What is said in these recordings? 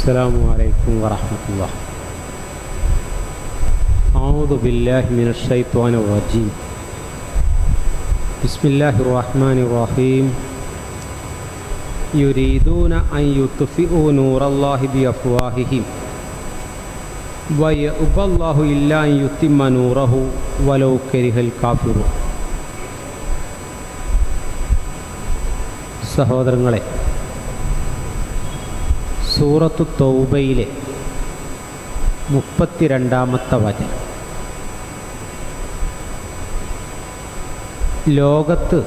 السلام عليكم ورحمة الله أعوذ بالله من الشيطان الرجيم بسم الله الرحمن الرحيم يريدون أن يطفئوا نور الله بأفواههم ويأبى الله إلا أن يتم نوره ولو كره الكافرون സഹോദരങ്ങളെ സൂറത്തു തൗബയിലെ മുപ്പത്തിരണ്ടാമത്തെ വചനം ലോകത്ത്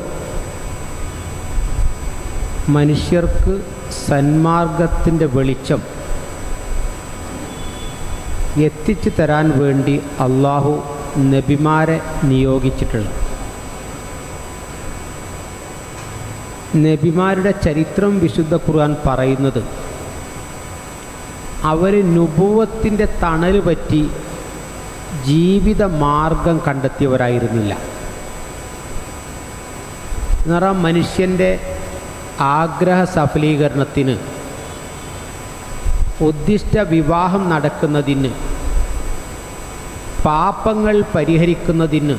മനുഷ്യർക്ക് സന്മാർഗത്തിൻ്റെ വെളിച്ചം എത്തിച്ചു തരാൻ വേണ്ടി അള്ളാഹു നബിമാരെ നിയോഗിച്ചിട്ടുള്ളത് നബിമാരുടെ ചരിത്രം വിശുദ്ധ ഖുർആൻ പറയുന്നത് അവർ നുപൂവത്തിൻ്റെ തണൽ പറ്റി ജീവിത മാർഗം കണ്ടെത്തിയവരായിരുന്നില്ല നിറം മനുഷ്യൻ്റെ ആഗ്രഹ സഫലീകരണത്തിന് ഉദ്ദിഷ്ട വിവാഹം നടക്കുന്നതിന് പാപങ്ങൾ പരിഹരിക്കുന്നതിന്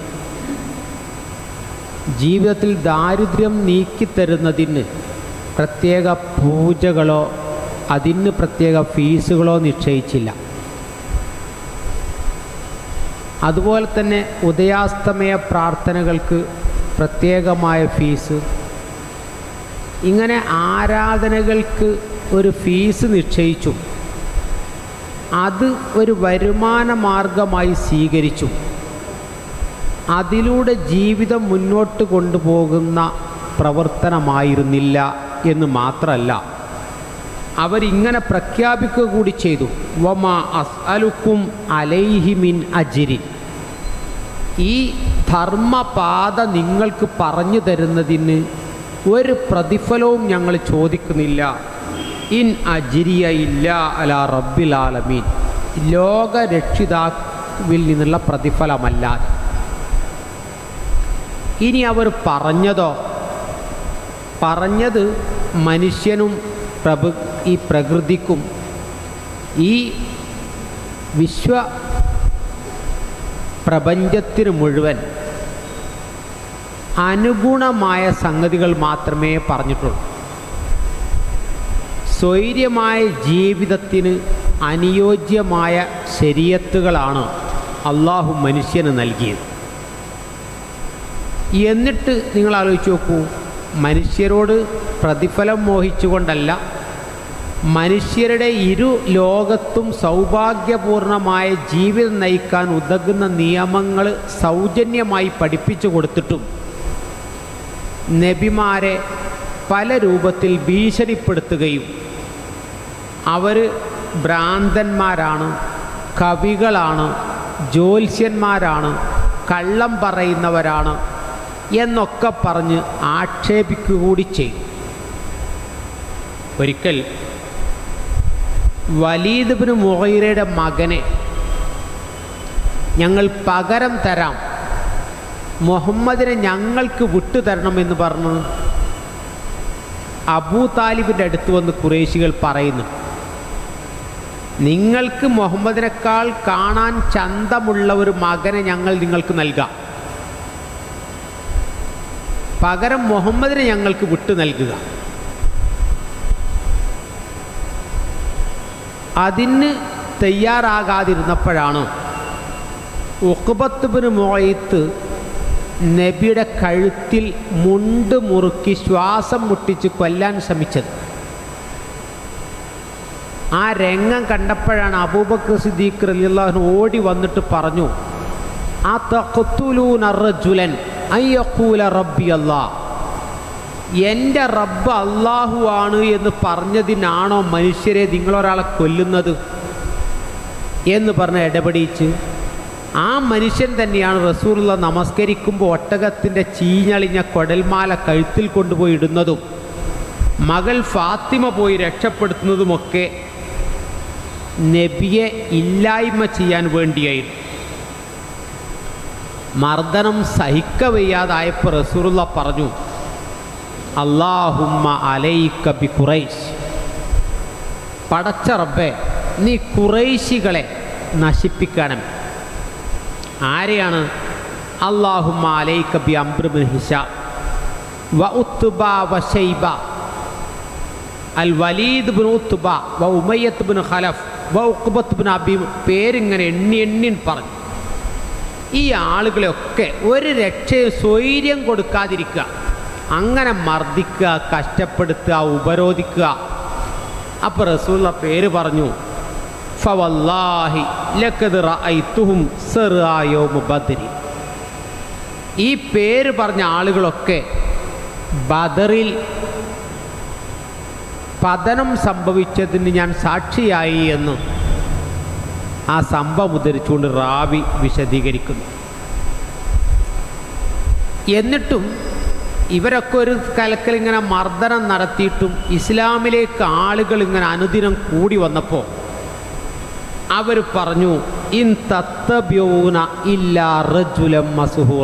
ജീവിതത്തിൽ ദാരിദ്ര്യം നീക്കിത്തരുന്നതിന് പ്രത്യേക പൂജകളോ അതിന് പ്രത്യേക ഫീസുകളോ നിശ്ചയിച്ചില്ല അതുപോലെ തന്നെ ഉദയാസ്തമയ പ്രാർത്ഥനകൾക്ക് പ്രത്യേകമായ ഫീസ് ഇങ്ങനെ ആരാധനകൾക്ക് ഒരു ഫീസ് നിശ്ചയിച്ചു അത് ഒരു വരുമാന മാർഗമായി സ്വീകരിച്ചു അതിലൂടെ ജീവിതം മുന്നോട്ട് കൊണ്ടുപോകുന്ന പ്രവർത്തനമായിരുന്നില്ല എന്ന് മാത്രമല്ല അവരിങ്ങനെ പ്രഖ്യാപിക്കുക കൂടി ചെയ്തു വമാ അസ്അലുക്കും അലൈഹിമിൻ അജിരി ഈ ധർമ്മപാത നിങ്ങൾക്ക് പറഞ്ഞു തരുന്നതിന് ഒരു പ്രതിഫലവും ഞങ്ങൾ ചോദിക്കുന്നില്ല ഇൻ അജിരിയ ഇല്ല അല റബ്ബിൽ ആലമീൻ ലോകരക്ഷിതാവിൽ നിന്നുള്ള പ്രതിഫലമല്ലാതെ ഇനി അവർ പറഞ്ഞതോ പറഞ്ഞത് മനുഷ്യനും പ്രഭു ഈ പ്രകൃതിക്കും ഈ വിശ്വ പ്രപഞ്ചത്തിന് മുഴുവൻ അനുഗുണമായ സംഗതികൾ മാത്രമേ പറഞ്ഞിട്ടുള്ളൂ സ്വൈര്യമായ ജീവിതത്തിന് അനുയോജ്യമായ ശരീരത്തുകളാണ് അള്ളാഹു മനുഷ്യന് നൽകിയത് എന്നിട്ട് നിങ്ങൾ ആലോചിച്ച് നോക്കൂ മനുഷ്യരോട് പ്രതിഫലം മോഹിച്ചുകൊണ്ടല്ല മനുഷ്യരുടെ ഇരു ലോകത്തും സൗഭാഗ്യപൂർണമായ ജീവിതം നയിക്കാൻ ഉതകുന്ന നിയമങ്ങൾ സൗജന്യമായി പഠിപ്പിച്ചു കൊടുത്തിട്ടും നബിമാരെ പല രൂപത്തിൽ ഭീഷണിപ്പെടുത്തുകയും അവർ ഭ്രാന്തന്മാരാണ് കവികളാണ് ജ്യോത്സ്യന്മാരാണ് കള്ളം പറയുന്നവരാണ് എന്നൊക്കെ പറഞ്ഞ് ആക്ഷേപിക്കുക കൂടി ചെയ്തു ഒരിക്കൽ വലീദ്ബിന് മുഹൈറയുടെ മകനെ ഞങ്ങൾ പകരം തരാം മുഹമ്മദിനെ ഞങ്ങൾക്ക് വിട്ടുതരണമെന്ന് പറഞ്ഞ് അബൂ താലിബിൻ്റെ അടുത്ത് വന്ന് കുറേശികൾ പറയുന്നു നിങ്ങൾക്ക് മുഹമ്മദിനേക്കാൾ കാണാൻ ചന്തമുള്ള ഒരു മകനെ ഞങ്ങൾ നിങ്ങൾക്ക് നൽകാം പകരം മുഹമ്മദിനെ ഞങ്ങൾക്ക് വിട്ടു നൽകുക അതിന് തയ്യാറാകാതിരുന്നപ്പോഴാണ് ഉഖബത്തുബിന് മോയത്ത് നബിയുടെ കഴുത്തിൽ മുണ്ട് മുറുക്കി ശ്വാസം മുട്ടിച്ച് കൊല്ലാൻ ശ്രമിച്ചത് ആ രംഗം കണ്ടപ്പോഴാണ് അബൂബക്കർ സിദ്ദീഖ് റലിള്ളാഹു ഓടി വന്നിട്ട് പറഞ്ഞു ആ തഖത്തുലൂൻ അറജുലൻ അയ്യക്കൂല റബ്ബി അല്ലാ എൻ്റെ റബ്ബ് അള്ളാഹു ആണ് എന്ന് പറഞ്ഞതിനാണോ മനുഷ്യരെ നിങ്ങളൊരാളെ കൊല്ലുന്നത് എന്ന് പറഞ്ഞ് ഇടപെടിച്ച് ആ മനുഷ്യൻ തന്നെയാണ് റസൂലുള്ള നമസ്കരിക്കുമ്പോൾ ഒട്ടകത്തിൻ്റെ ചീഞ്ഞളിഞ്ഞ കൊടൽമാല കഴുത്തിൽ കൊണ്ടുപോയി ഇടുന്നതും മകൾ ഫാത്തിമ പോയി രക്ഷപ്പെടുത്തുന്നതുമൊക്കെ നബിയെ ഇല്ലായ്മ ചെയ്യാൻ വേണ്ടിയായിരുന്നു മർദ്ദനം സഹിക്കവയ്യാതായപ്പോൾ റസൂറുള്ള പറഞ്ഞു അള്ളാഹുമ്മ അലൈക്ക ബി ഖുറൈശ് പടച്ച റബ്ബേ നീ കുറൈശികളെ നശിപ്പിക്കണം ആരെയാണ് അള്ളാഹുമ്മ അലൈക ബി അംബ്രബിൻ ഹിഷ വ ഉത്തുബ വ Shaybah al Walid bin Utbah വ ഉമയ്യത്ത് ബിൻ ഖലഫ് വ ഉഖ്ബത്ത് ബിൻ അബീം പേരിങ്ങനെ എണ്ണി എണ്ണി പറഞ്ഞു ഈ ആളുകളെയൊക്കെ ഒരു രക്ഷയും സ്വൈര്യം കൊടുക്കാതിരിക്കുക അങ്ങനെ മർദ്ദിക്കുക കഷ്ടപ്പെടുത്തുക ഉപരോധിക്കുക അപ്പോൾ റസൂള്ള പേര് പറഞ്ഞു ഫവല്ലാഹി ലക്കത് റഅയ്തുഹും സറായോമ ബദ്രി ഈ പേര് പറഞ്ഞ ആളുകളൊക്കെ ബദറിൽ പതനം സംഭവിച്ചതിന് ഞാൻ സാക്ഷിയായി എന്ന് ആ സംഭവം ഉദ്ധരിച്ചുകൊണ്ട് റാവി വിശദീകരിക്കുന്നു എന്നിട്ടും ഇവരൊക്കെ ഒരു കലക്കൽ ഇങ്ങനെ മർദ്ദനം നടത്തിയിട്ടും ഇസ്ലാമിലേക്ക് ആളുകൾ ഇങ്ങനെ അനുദിനം കൂടി വന്നപ്പോൾ അവർ പറഞ്ഞു ഇൻ തത്തബ്യൂന ഇല്ലാ റജുലം മസുഹൂറ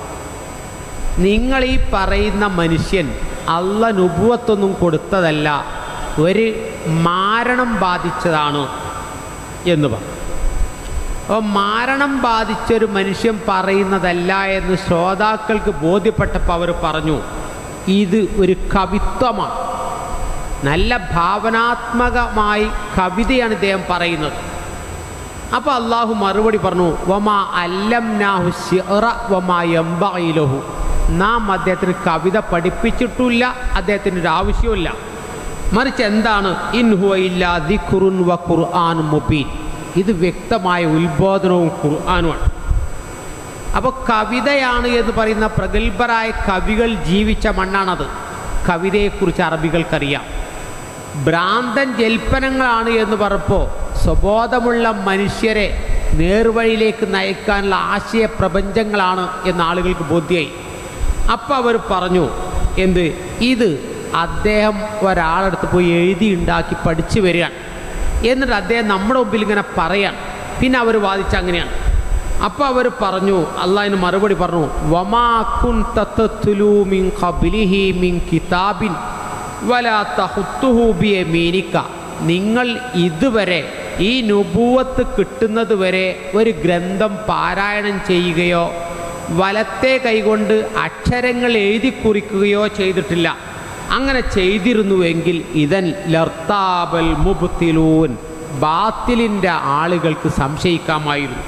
നിങ്ങൾ ഈ പറയുന്ന മനുഷ്യൻ അല്ല നുപുവത്തൊന്നും കൊടുത്തതല്ല ഒരു മാരണം ബാധിച്ചതാണ് എന്ന് പറഞ്ഞു അപ്പോൾ മാരണം ബാധിച്ചൊരു മനുഷ്യൻ പറയുന്നതല്ല എന്ന് ശ്രോതാക്കൾക്ക് ബോധ്യപ്പെട്ടപ്പോൾ അവർ പറഞ്ഞു ഇത് ഒരു കവിത്വമാണ് നല്ല ഭാവനാത്മകമായി കവിതയാണ് ഇദ്ദേഹം പറയുന്നത് അപ്പോൾ അള്ളാഹു മറുപടി പറഞ്ഞു വമാ അല്ലം നാഹു ഷിറ വമാ എംബയിലഹു നാം അദ്ദേഹത്തിന് കവിത പഠിപ്പിച്ചിട്ടില്ല അദ്ദേഹത്തിന് ഒരു ആവശ്യമില്ല മറിച്ച് എന്താണ് ഇൻഹുവ ഇല്ല ദിഖുറുൻ വ ഖുർആൻ മുബീൻ ഇത് വ്യക്തമായ ഉത്ബോധനവും ഖുർആനുമാണ് അപ്പോൾ കവിതയാണ് എന്ന് പറയുന്ന പ്രഗത്ഭരായ കവികൾ ജീവിച്ച മണ്ണാണത് കവിതയെക്കുറിച്ച് അറബികൾക്കറിയാം ഭ്രാന്തൻ ജൽപ്പനങ്ങളാണ് എന്ന് പറഞ്ഞപ്പോൾ സ്വബോധമുള്ള മനുഷ്യരെ നേർവഴിയിലേക്ക് നയിക്കാനുള്ള ആശയ പ്രപഞ്ചങ്ങളാണ് എന്ന് ആളുകൾക്ക് ബോധ്യമായി അപ്പോൾ അവർ പറഞ്ഞു എന്ത് ഇത് അദ്ദേഹം ഒരാളടുത്ത് പോയി എഴുതി ഉണ്ടാക്കി പഠിച്ചു വരികയാണ് എന്നിട്ട് അദ്ദേഹം നമ്മുടെ മുമ്പിൽ ഇങ്ങനെ പറയാൻ പിന്നെ അവർ വാദിച്ച അങ്ങനെയാണ് അപ്പോൾ അവർ പറഞ്ഞു അള്ളാഹിന് മറുപടി പറഞ്ഞു വമാക്കുൻ തത്തത്തുലു മിൻ ഖബിലിഹി മിൻ കിതാബിൻ വലാ തഹുത്തുഹു ബിയമീനിക നിങ്ങൾ ഇതുവരെ ഈ നുബൂവത്ത് കിട്ടുന്നത് വരെ ഒരു ഗ്രന്ഥം പാരായണം ചെയ്യുകയോ വലത്തെ കൈകൊണ്ട് അക്ഷരങ്ങൾ എഴുതി കുറിക്കുകയോ ചെയ്തിട്ടില്ല അങ്ങനെ ചെയ്തിരുന്നുവെങ്കിൽ ഇതൻ ലർത്താബൽ മുബ്തിലൂൻ ബാത്തിലിൻ്റെ ആളുകൾക്ക് സംശയിക്കാമായിരുന്നു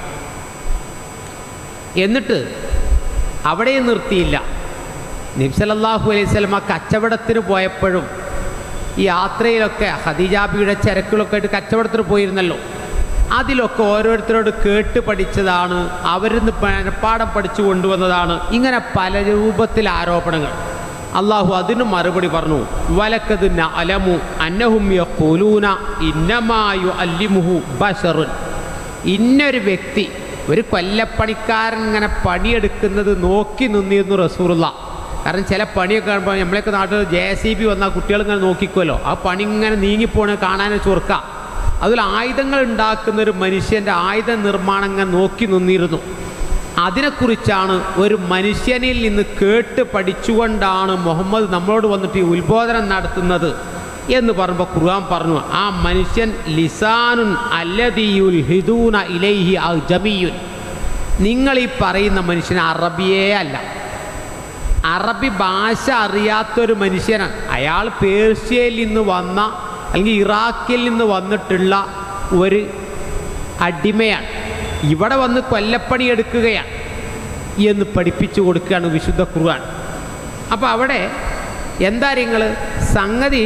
എന്നിട്ട് അവിടെയും നിർത്തിയില്ല നബ്സലല്ലാഹു അലൈഹി സ്വലമ കച്ചവടത്തിന് പോയപ്പോഴും ഈ യാത്രയിലൊക്കെ ഖദീജാബിയുടെ ചരക്കുകളൊക്കെ ആയിട്ട് കച്ചവടത്തിന് പോയിരുന്നല്ലോ അതിലൊക്കെ ഓരോരുത്തരോട് കേട്ട് പഠിച്ചതാണ് അവരിന്ന് മനപ്പാടം പഠിച്ചു കൊണ്ടുവന്നതാണ് ഇങ്ങനെ പല രൂപത്തിൽ ആരോപണങ്ങൾ അള്ളാഹു അതിന് മറുപടി പറഞ്ഞു വലക്കത് അലമു അന്നഹും യഖൂലൂന ഇന്നമായു അല്ലിമുഹു ബഷറുൻ ഇന്നൊരു വ്യക്തി ഒരു കൊല്ലപ്പണിക്കാരൻ ഇങ്ങനെ പണിയെടുക്കുന്നത് നോക്കി നിന്നിരുന്നു റസൂറുള്ള കാരണം ചില പണിയൊക്കെ കാണുമ്പോൾ നമ്മളൊക്കെ നാട്ടിൽ ജെ സി ബി വന്നാൽ കുട്ടികൾ ഇങ്ങനെ നോക്കിക്കുമല്ലോ ആ പണി ഇങ്ങനെ നീങ്ങിപ്പോണ കാണാൻ ചുരുക്ക അതിൽ ആയുധങ്ങൾ ഉണ്ടാക്കുന്ന ഒരു മനുഷ്യൻ്റെ ആയുധ നിർമ്മാണം ഇങ്ങനെ നോക്കി നിന്നിരുന്നു അതിനെക്കുറിച്ചാണ് ഒരു മനുഷ്യനിൽ നിന്ന് കേട്ട് പഠിച്ചുകൊണ്ടാണ് മുഹമ്മദ് നമ്മളോട് വന്നിട്ട് ഈ ഉത്ബോധനം നടത്തുന്നത് എന്ന് പറയുമ്പോൾ ഖുർആൻ പറഞ്ഞു ആ മനുഷ്യൻ ലിസാനുൻ അല്ലദിയുൽ ഹിദൂന ഇലൈഹി ജമിയുൻ നിങ്ങൾ ഈ പറയുന്ന മനുഷ്യൻ അറബിയേ അല്ല അറബി ഭാഷ അറിയാത്തൊരു മനുഷ്യനാണ് അയാൾ പേർഷ്യയിൽ നിന്ന് വന്ന അല്ലെങ്കിൽ ഇറാഖിൽ നിന്ന് വന്നിട്ടുള്ള ഒരു അടിമയാണ് ഇവിടെ വന്ന് കൊല്ലപ്പണി എടുക്കുകയാണ് എന്ന് പഠിപ്പിച്ചു കൊടുക്കുകയാണ് വിശുദ്ധ ഖുർആൻ അപ്പോൾ അവിടെ എന്താ നിങ്ങൾ സംഗതി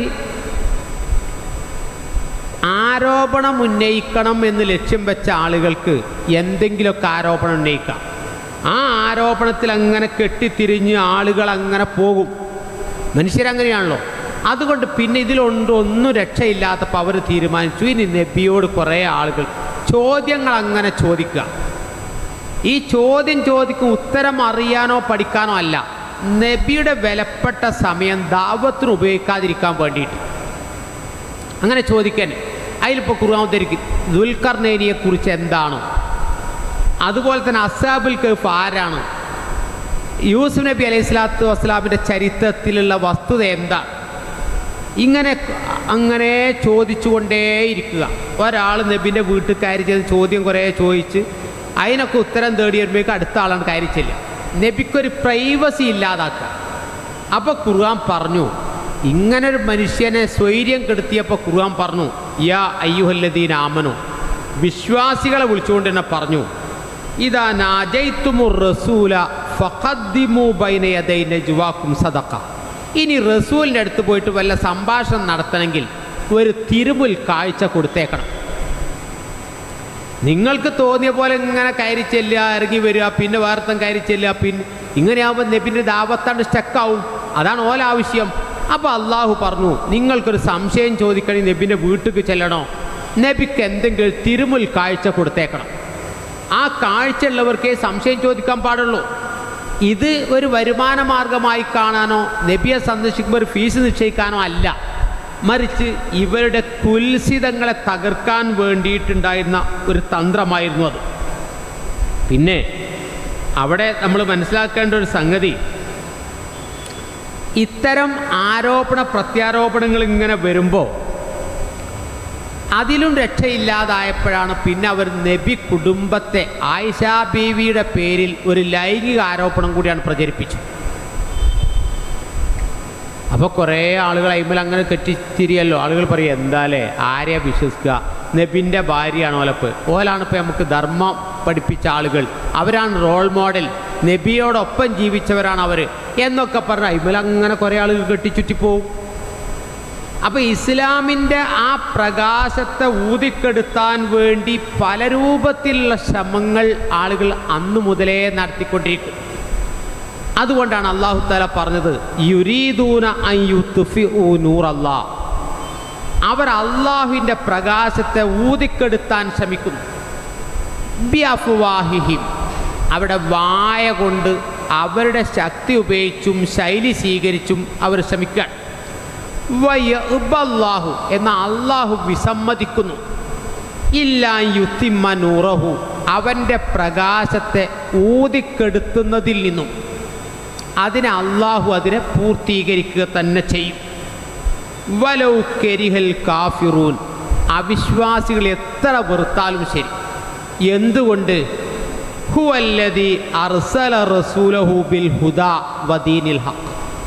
ആരോപണം ഉന്നയിക്കണം എന്ന് ലക്ഷ്യം വെച്ച ആളുകൾക്ക് എന്തെങ്കിലുമൊക്കെ ആരോപണം ഉന്നയിക്കാം ആ ആരോപണത്തിൽ അങ്ങനെ കെട്ടിത്തിരിഞ്ഞ് ആളുകൾ അങ്ങനെ പോകും മനുഷ്യരങ്ങനെയാണല്ലോ അതുകൊണ്ട് പിന്നെ ഇതിലുണ്ട് ഒന്നും രക്ഷയില്ലാത്തപ്പോൾ അവർ തീരുമാനിച്ചു ഇനി നബിയോട് കുറേ ആളുകൾ ചോദ്യങ്ങൾ അങ്ങനെ ചോദിക്കുക ഈ ചോദ്യം ചോദിക്കും ഉത്തരം അറിയാനോ പഠിക്കാനോ അല്ല നബിയുടെ വിലപ്പെട്ട സമയം ദാവത്തിന് ഉപയോഗിക്കാതിരിക്കാൻ വേണ്ടിയിട്ട് അങ്ങനെ ചോദിക്കാൻ അതിലിപ്പോൾ ഖുർആൻ ഉദ്ധരിക്കും ദുൽഖർനേനിയെ കുറിച്ച് എന്താണ് അതുപോലെ തന്നെ അസാബുൽ കഫ് ആരാണ് യൂസുഫ് നബി അലൈഹി സ്വലാത്തു വസ്സലാമിൻ്റെ ചരിത്രത്തിലുള്ള വസ്തുത എന്താണ് ഇങ്ങനെ അങ്ങനെ ചോദിച്ചുകൊണ്ടേയിരിക്കുക ഒരാൾ നബിൻ്റെ വീട്ടിൽ കയറി ചെയ്ത് ചോദ്യം കുറേ ചോദിച്ച് അതിനൊക്കെ ഉത്തരം തേടി വരുമ്പോഴേക്കും അടുത്ത ആളാണ് കയറി ചെല്ലുക നബിക്കൊരു പ്രൈവസി ഇല്ലാതാക്കുക അപ്പോൾ ഖുർആൻ പറഞ്ഞു ഇങ്ങനൊരു മനുഷ്യനെ സ്വൈര്യം കെടുത്തിയപ്പോൾ ഖുർആൻ പറഞ്ഞു യാ അയ്യുഹല്ലദീൻ ആമനു വിശ്വാസികളെ വിളിച്ചുകൊണ്ട് തന്നെ പറഞ്ഞു ഇതാ നാജൈത്തുമു റസൂല ഫഖദ്ദിമു ബൈന യദൈ നജ്വാക്കും സദഖ ഇനി റസൂലിൻ്റെ അടുത്ത് പോയിട്ട് വല്ല സംഭാഷണം നടത്തണമെങ്കിൽ ഒരു തിരുമുൽ കാഴ്ച കൊടുത്തേക്കണം നിങ്ങൾക്ക് തോന്നിയ പോലെ ഇങ്ങനെ കയറി ചെല്ലുക ഇറങ്ങി വരിക പിന്നെ വേർത്തം കയറി ചെല്ലുക പിന്നെ ഇങ്ങനെയാവുമ്പോൾ നബിൻ്റെ ദാവത്താണ്ട് സ്റ്റക്കാവും അതാണ് ഓല ആവശ്യം അപ്പോൾ അള്ളാഹു പറഞ്ഞു നിങ്ങൾക്കൊരു സംശയം ചോദിക്കണമെങ്കിൽ നബിൻ്റെ വീട്ടിൽ ചെല്ലണോ നബിക്ക് എന്തെങ്കിലും തിരുമുൽ കാഴ്ച കൊടുത്തേക്കണം ആ കാഴ്ച ഉള്ളവർക്കേ സംശയം ചോദിക്കാൻ പാടുള്ളൂ ഇത് ഒരു വരുമാന മാർഗമായി കാണാനോ നബിയെ സന്ദർശിക്കുമ്പോൾ ഒരു ഫീസ് നിശ്ചയിക്കാനോ അല്ല മറിച്ച് ഇവരുടെ കുൽസിതങ്ങളെ തകർക്കാൻ വേണ്ടിയിട്ടുണ്ടായിരുന്ന ഒരു തന്ത്രമായിരുന്നു അത് പിന്നെ അവിടെ നമ്മൾ മനസ്സിലാക്കേണ്ട ഒരു സംഗതി ഇത്തരം ആരോപണ പ്രത്യാരോപണങ്ങൾ ഇങ്ങനെ വരുമ്പോൾ അതിലും രക്ഷയില്ലാതായപ്പോഴാണ് പിന്നെ അവർ നബി കുടുംബത്തെ ആയിഷ ബീവിയുടെ പേരിൽ ഒരു ലൈംഗിക ആരോപണം കൂടിയാണ് പ്രചരിപ്പിച്ചത് അപ്പോൾ കുറേ ആളുകൾ അയിമൽ അങ്ങനെ കെട്ടിത്തിരിയല്ലോ ആളുകൾ പറയും എന്താലേ ആരെയാ വിശ്വസിക്കുക നബിൻ്റെ ഭാര്യയാണ് ഓലപ്പ് ഓലാണ് ഇപ്പോൾ നമുക്ക് ധർമ്മം പഠിപ്പിച്ച ആളുകൾ അവരാണ് റോൾ മോഡൽ നബിയോടൊപ്പം ജീവിച്ചവരാണ് അവർ എന്നൊക്കെ പറഞ്ഞ് അയിമൽ അങ്ങനെ കുറേ ആളുകൾ കെട്ടിച്ചുറ്റിപ്പോവും അപ്പോൾ ഇസ്ലാമിൻ്റെ ആ പ്രകാശത്തെ ഊതിക്കെടുത്താൻ വേണ്ടി പല രൂപത്തിലുള്ള ശ്രമങ്ങൾ ആളുകൾ അന്നു മുതലേ നടത്തിക്കൊണ്ടിരിക്കും അതുകൊണ്ടാണ് അള്ളാഹു താല പറഞ്ഞത് യുരീദൂന നൂർ അല്ലാ അവർ അള്ളാഹുവിൻ്റെ പ്രകാശത്തെ ഊതിക്കെടുത്താൻ ശ്രമിക്കുന്നു ബിഅഫ്വാഹിഹിം അവരുടെ വായ കൊണ്ട് അവരുടെ ശക്തി ഉപയോഗിച്ചും ശൈലി സ്വീകരിച്ചും അവർ ശ്രമിക്കുകയാണ് വയ്യബല്ലാഹു എന്ന അള്ളാഹു വിസമ്മതിക്കുന്നു ഇല്ലാ യുത്തിമ്മ നൂറഹു അവൻ്റെ പ്രകാശത്തെ ഊതിക്കെടുത്തുന്നതിൽ നിന്നും അതിനെ അള്ളാഹു അതിനെ പൂർത്തീകരിക്കുക തന്നെ ചെയ്യും വലൗ കരിഹൽ കാഫിറൂൻ അവിശ്വാസികൾ എത്ര വെറുത്താലും ശരി എന്തുകൊണ്ട് ഹുവല്ലദി അർസല റസൂലഹു ബിൽ ഹുദാ വദീനിൽ ഹഖ്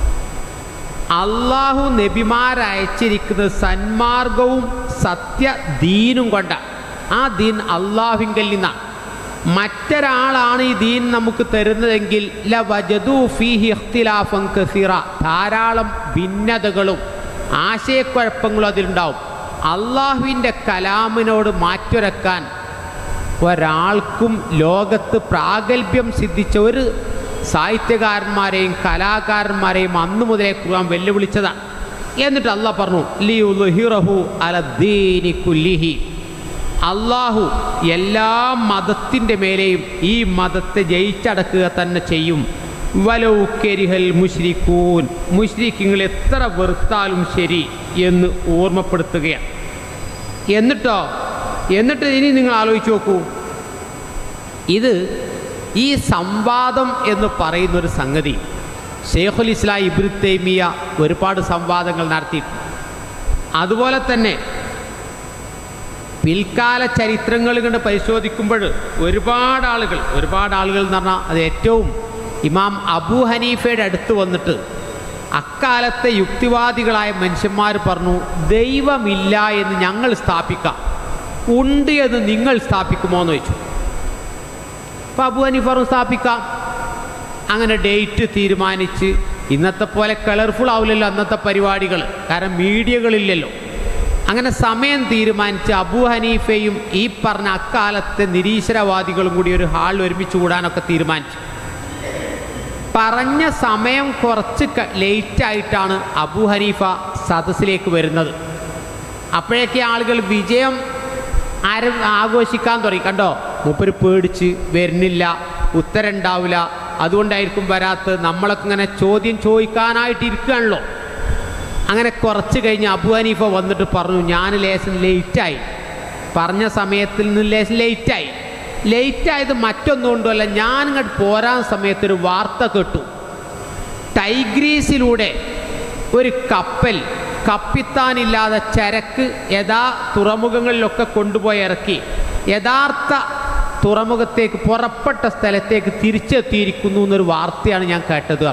അള്ളാഹു നബിമാരയച്ചിരിക്കുന്നത് സന്മാർഗവും സത്യ ദീനും കൊണ്ടാണ് ആ ദീൻ അള്ളാഹുവിങ്കൽ നിന്നാണ് മറ്റൊരാളാണ് ഈ ദീൻ നമുക്ക് തരുന്നതെങ്കിൽ ല വജദു ഫീഹി ഇഖ്തിലാഫൻ കസീറ ധാരാളം ഭിന്നതകളും ആശയക്കുഴപ്പങ്ങളും അതിലുണ്ടാവും അള്ളാഹുവിൻ്റെ കലാമിനോട് മാറ്റുരക്കാൻ ഒരാൾക്കും ലോകത്ത് പ്രാഗൽഭ്യം സിദ്ധിച്ച ഒരു സാഹിത്യകാരന്മാരെയും കലാകാരന്മാരെയും അന്നു മുതലേ ഖുർആൻ വെല്ലുവിളിച്ചതാണ് എന്നിട്ട് അള്ളാഹ് പറഞ്ഞു ലിഹു അലദ്ദീനി കുല്ലിഹി അള്ളാഹു എല്ലാ മതത്തിൻ്റെ മേലെയും ഈ മതത്തെ ജയിച്ചടക്കുക തന്നെ ചെയ്യും വലൗ കരിഹൽ മുഷ്രിഖൂൻ മുഷ്രിഖുകൾ എത്ര വെറുത്താലും ശരി എന്ന് ഓർമ്മപ്പെടുത്തുകയാണ് എന്നിട്ടോ എന്നിട്ട് ഇനി നിങ്ങൾ ആലോചിച്ച് നോക്കൂ ഇത് ഈ സംവാദം എന്ന് പറയുന്നൊരു സംഗതി ഷെയ്ഖുൽ ഇസ്ലാം ഇബ്രു തൈമിയ ഒരുപാട് സംവാദങ്ങൾ നടത്തിയിട്ടുണ്ട് അതുപോലെ തന്നെ പിൽക്കാല ചരിത്രങ്ങൾ കണ്ട് പരിശോധിക്കുമ്പോൾ ഒരുപാട് ആളുകൾ ഒരുപാട് ആളുകൾ എന്ന് പറഞ്ഞാൽ അത് ഏറ്റവും ഇമാം അബൂ ഹനീഫയുടെ അടുത്ത് വന്നിട്ട് അക്കാലത്തെ യുക്തിവാദികളായ മനുഷ്യന്മാർ പറഞ്ഞു ദൈവമില്ല എന്ന് ഞങ്ങൾ സ്ഥാപിക്കാം ഉണ്ട് എന്ന് നിങ്ങൾ സ്ഥാപിക്കുമോ എന്ന് ചോദിച്ചു അപ്പോൾ അബു ഹനീഫ് പറഞ്ഞു സ്ഥാപിക്കാം അങ്ങനെ ഡേറ്റ് തീരുമാനിച്ച് ഇന്നത്തെ പോലെ കളർഫുൾ ആവില്ലല്ലോ അന്നത്തെ പരിപാടികൾ കാരണം മീഡിയകളില്ലല്ലോ അങ്ങനെ സമയം തീരുമാനിച്ച് അബു ഹനീഫയും ഈ പറഞ്ഞ അക്കാലത്തെ നിരീശ്വരവാദികളും കൂടി ഒരു ഹാളിൽ ഒരുമിച്ച് കൂടാനൊക്കെ തീരുമാനിച്ചു പറഞ്ഞ സമയം കുറച്ച് ലേറ്റായിട്ടാണ് അബു ഹനീഫ സദസ്സിലേക്ക് വരുന്നത് അപ്പോഴേക്ക് ആളുകൾ വിജയം ആരും ആഘോഷിക്കാൻ തുടങ്ങി കണ്ടോ മൂപ്പര് പേടിച്ച് വരുന്നില്ല ഉത്തരം ഉണ്ടാവില്ല അതുകൊണ്ടായിരിക്കും വരാത്തത് നമ്മളൊക്കെ ഇങ്ങനെ ചോദ്യം ചോദിക്കാനായിട്ട് ഇരിക്കുകയാണല്ലോ അങ്ങനെ കുറച്ച് കഴിഞ്ഞ് അബു ഹനീഫ വന്നിട്ട് പറഞ്ഞു ഞാൻ ലേശം ലേറ്റായി പറഞ്ഞ സമയത്തിൽ നിന്ന് ലേശം ലേറ്റായി ലേറ്റായത് മറ്റൊന്നുകൊണ്ടുമല്ല ഞാൻ ഇങ്ങോട്ട് പോരാൻ സമയത്തൊരു വാർത്ത കേട്ടു ടൈഗ്രീസിലൂടെ ഒരു കപ്പൽ കപ്പിത്താനില്ലാതെ ചരക്ക് യഥാ തുറമുഖങ്ങളിലൊക്കെ കൊണ്ടുപോയി ഇറക്കി യഥാർത്ഥ തുറമുഖത്തേക്ക് പുറപ്പെട്ട സ്ഥലത്തേക്ക് തിരിച്ചെത്തിയിരിക്കുന്നു എന്നൊരു വാർത്തയാണ് ഞാൻ കേട്ടത്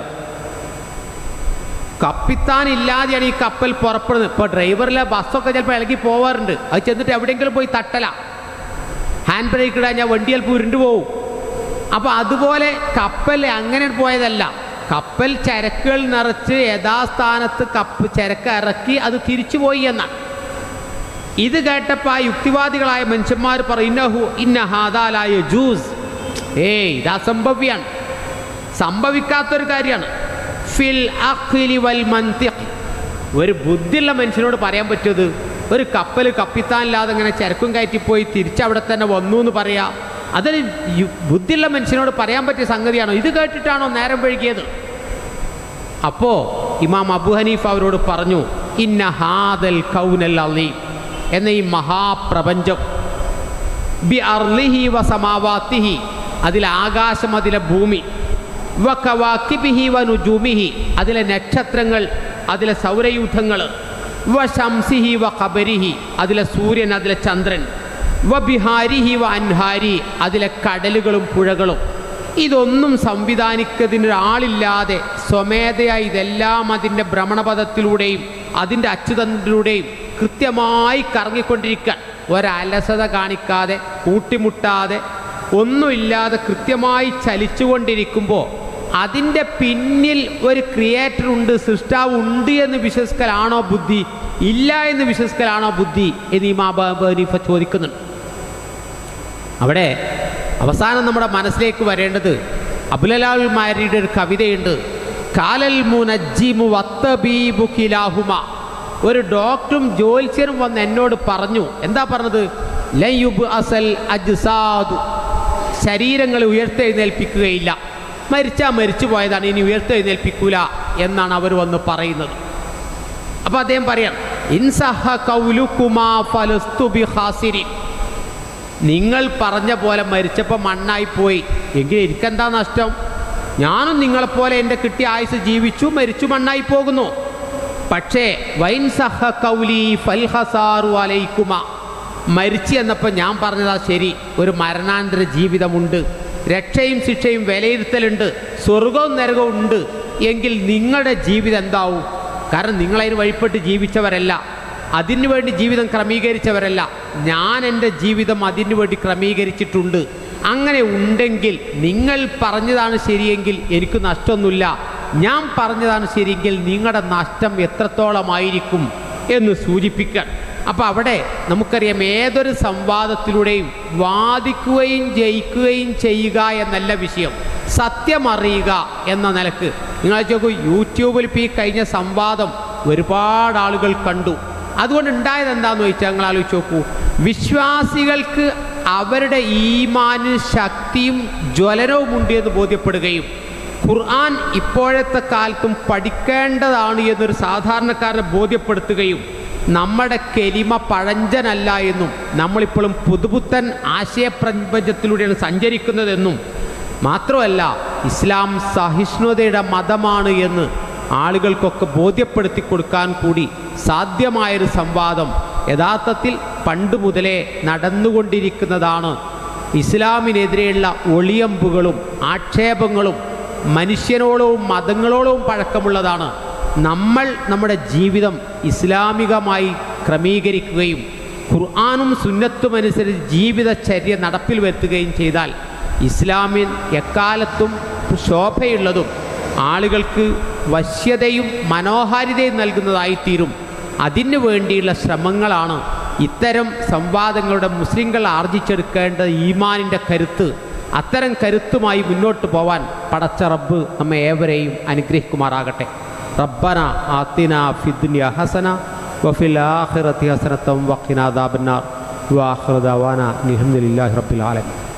കപ്പിത്താൻ ഇല്ലാതെയാണ് ഈ കപ്പൽ പുറപ്പെടുന്നത് ഇപ്പോൾ ഡ്രൈവറിലെ ബസ്സൊക്കെ ചിലപ്പോൾ ഇളകി പോവാറുണ്ട് അത് ചെന്നിട്ട് എവിടെയെങ്കിലും പോയി തട്ടല ഹാൻഡ് ബ്രേക്ക് ഇടാൻ ഞാൻ വണ്ടി ചിലപ്പോൾ ഉരുണ്ടു പോവും അപ്പോൾ അതുപോലെ കപ്പൽ അങ്ങനെ പോയതല്ല കപ്പൽ ചരക്കുകൾ നിറച്ച് യഥാസ്ഥാനത്ത് കപ്പ് ചരക്ക് ഇറക്കി അത് തിരിച്ചു പോയി എന്നാണ് ഇത് കേട്ടപ്പോൾ ആ യുക്തിവാദികളായ മനുഷ്യന്മാർ പറയുന്നഹു ഇന്ന ഹാദാലായ ജൂസ് ഏയ് ഇത് അസംഭവ്യാണ് സംഭവിക്കാത്തൊരു കാര്യമാണ് ഫിൽ അഖ്ലി വൽ മന്തിഖ് ഒരു ബുദ്ധിയുള്ള മനുഷ്യനോട് പറയാൻ പറ്റിയത് ഒരു കപ്പൽ കപ്പിത്താനില്ലാതെ ഇങ്ങനെ ചരക്കും കയറ്റിപ്പോയി തിരിച്ചവിടെ തന്നെ വന്നു എന്ന് പറയാ അതൊരു യു- ബുദ്ധിയുള്ള മനുഷ്യനോട് പറയാൻ പറ്റിയ സംഗതിയാണോ ഇത് കേട്ടിട്ടാണോ നേരം വഴുകിയത് അപ്പോ ഇമാം അബു ഹനീഫ് അവരോട് പറഞ്ഞു ഇന്ന ഹാദൽ കൗനൽ അലീം എന്ന ഈ മഹാപ്രപഞ്ചം ബി അർലിഹി വ സമാവാത്തിഹി അതിലെ ആകാശം അതിലെ ഭൂമി വ കവാക്കിബിഹി വ നുജൂമിഹി അതിലെ നക്ഷത്രങ്ങൾ അതിലെ സൗരയൂഥങ്ങൾ വ ശംസിഹി വ ഖബരിഹി അതിലെ സൂര്യൻ അതിലെ ചന്ദ്രൻ വ ബിഹാരിഹി വ അൻഹാരി അതിലെ കടലുകളും പുഴകളും ഇതൊന്നും സംവിധാനിക്കുന്നതിന് ഒരാളില്ലാതെ സ്വമേധയായി ഇതെല്ലാം അതിൻ്റെ ഭ്രമണപഥത്തിലൂടെയും അതിൻ്റെ അച്ചുതണ്ടിലൂടെയും കൃത്യമായി കറങ്ങിക്കൊണ്ടിരിക്കാൻ ഒരലസത കാണിക്കാതെ കൂട്ടിമുട്ടാതെ ഒന്നുമില്ലാതെ കൃത്യമായി ചലിച്ചുകൊണ്ടിരിക്കുമ്പോൾ അതിൻ്റെ പിന്നിൽ ഒരു ക്രിയേറ്റർ ഉണ്ട് സൃഷ്ടാവ് ഉണ്ട് എന്ന് വിശ്വസിക്കലാണോ ബുദ്ധി ഇല്ല എന്ന് വിശ്വസിക്കലാണോ ബുദ്ധി എന്ന് ഈ മാബാബനീഫ ചോദിക്കുന്നുണ്ട് അവിടെ അവസാനം നമ്മുടെ മനസ്സിലേക്ക് വരേണ്ടത് അബുലലാൽ മാരിയുടെ ഒരു കവിതയുണ്ട് കാലൽ മുനജ്ജിമു വത്തബീബു കിലാഹുമ ഒരു ഡോക്ടറും ജ്യോത്സ്യനും വന്ന് എന്നോട് പറഞ്ഞു എന്താ പറഞ്ഞത് ലയുബ് അസൽ അജ്സാദു ശരീരങ്ങൾ ഉയർത്തെഴുന്നേൽപ്പിക്കുകയില്ല മരിച്ചാൽ മരിച്ചു പോയതാണ് ഇനി ഉയർത്തെഴുന്നേൽപ്പിക്കൂല എന്നാണ് അവർ വന്ന് പറയുന്നത് അപ്പൊ അദ്ദേഹം പറയാം ഇൻസഹ കൗലുക്കുമാ ഫലസ്തു ബിഹാസിരിൻ നിങ്ങൾ പറഞ്ഞ പോലെ മരിച്ചപ്പോൾ മണ്ണായി പോയി എങ്കിൽ എനിക്കെന്താ നഷ്ടം ഞാനും നിങ്ങളെപ്പോലെ എൻ്റെ കിട്ടിയ ആയുസ് ജീവിച്ചു മരിച്ചു മണ്ണായി പോകുന്നു പക്ഷേ വൈൻ സഹ കൗലി ഫൽഹസാറു അലൈക്കുമ മരിച്ചു എന്നപ്പോൾ ഞാൻ പറഞ്ഞതാ ശരി ഒരു മരണാന്തര ജീവിതമുണ്ട് രക്ഷയും ശിക്ഷയും വിലയിരുത്തലുണ്ട് സ്വർഗവും നരകവും ഉണ്ട് എങ്കിൽ നിങ്ങളുടെ ജീവിതം എന്താവും കാരണം നിങ്ങളതിന് വഴിപ്പെട്ട് ജീവിച്ചവരല്ല അതിനു വേണ്ടി ജീവിതം ക്രമീകരിച്ചവരല്ല ഞാൻ എൻ്റെ ജീവിതം അതിനു വേണ്ടി ക്രമീകരിച്ചിട്ടുണ്ട് അങ്ങനെ ഉണ്ടെങ്കിൽ നിങ്ങൾ പറഞ്ഞതാണ് ശരിയെങ്കിൽ എനിക്ക് നഷ്ടമൊന്നുമില്ല ഞാൻ പറഞ്ഞതാണ് ശരിയെങ്കിൽ നിങ്ങളുടെ നഷ്ടം എത്രത്തോളമായിരിക്കും എന്ന് സൂചിപ്പിക്കാൻ അപ്പോൾ അവിടെ നമുക്കറിയാം ഏതൊരു സംവാദത്തിലൂടെയും വാദിക്കുകയും ജയിക്കുകയും ചെയ്യുക എന്നല്ല വിഷയം സത്യം അറിയുക എന്ന നിലക്ക് നിങ്ങൾ ചോക്കൂ യൂട്യൂബിൽ ഇപ്പോൾ ഈ കഴിഞ്ഞ സംവാദം ഒരുപാട് ആളുകൾ കണ്ടു അതുകൊണ്ട് ഉണ്ടായത് എന്താണെന്ന് ചോദിച്ചാൽ നിങ്ങൾ ആലോചിച്ച് നോക്കൂ വിശ്വാസികൾക്ക് അവരുടെ ഈമാന് ശക്തിയും ജ്വലനവുമുണ്ട് എന്ന് ബോധ്യപ്പെടുകയും ഖുർആൻ ഇപ്പോഴത്തെ കാലത്തും പഠിക്കേണ്ടതാണ് എന്നൊരു സാധാരണക്കാരനെ ബോധ്യപ്പെടുത്തുകയും നമ്മുടെ കെലിമ പഴഞ്ചനല്ല എന്നും നമ്മളിപ്പോഴും പുതുപുത്തൻ ആശയപ്രപഞ്ചത്തിലൂടെയാണ് സഞ്ചരിക്കുന്നതെന്നും മാത്രമല്ല ഇസ്ലാം സഹിഷ്ണുതയുടെ മതമാണ് എന്ന് ആളുകൾക്കൊക്കെ ബോധ്യപ്പെടുത്തി കൊടുക്കാൻ കൂടി സാധ്യമായൊരു സംവാദം യഥാർത്ഥത്തിൽ പണ്ട് മുതലേ നടന്നുകൊണ്ടിരിക്കുന്നതാണ് ഇസ്ലാമിനെതിരെയുള്ള ഒളിയമ്പുകളും ആക്ഷേപങ്ങളും മനുഷ്യനോളവും മതങ്ങളോളവും പഴക്കമുള്ളതാണ് നമ്മൾ നമ്മുടെ ജീവിതം ഇസ്ലാമികമായി ക്രമീകരിക്കുകയും ഖുർആാനും സുന്നത്തും അനുസരിച്ച് ജീവിതചര്യ നടപ്പിൽ വരുത്തുകയും ചെയ്താൽ ഇസ്ലാമിൻ എക്കാലത്തും ശോഭയുള്ളതും ആളുകൾക്ക് വശ്യതയും മനോഹാരിതയും നൽകുന്നതായിത്തീരും അതിനു വേണ്ടിയുള്ള ശ്രമങ്ങളാണ് ഇത്തരം സംവാദങ്ങളുടെ മുസ്ലിങ്ങൾ ആർജിച്ചെടുക്കേണ്ട ഈമാനിൻ്റെ കരുത്ത് അത്തരം കരുത്തുമായി മുന്നോട്ട് പോവാൻ പടച്ച റബ്ബ് നമ്മെ ഏവരെയും അനുഗ്രഹിക്കുമാറാകട്ടെ റബ്ബന ആത്തിന ഫിദ്ദുനിയ ഹസന വഫിൽ ആഖിറത്തി ഹസനത്തം വഖിന അദാബന്നാർ വാഖിറ ദഅവാന അൽഹംദുലില്ലാഹി റബ്ബിൽ ആലമീൻ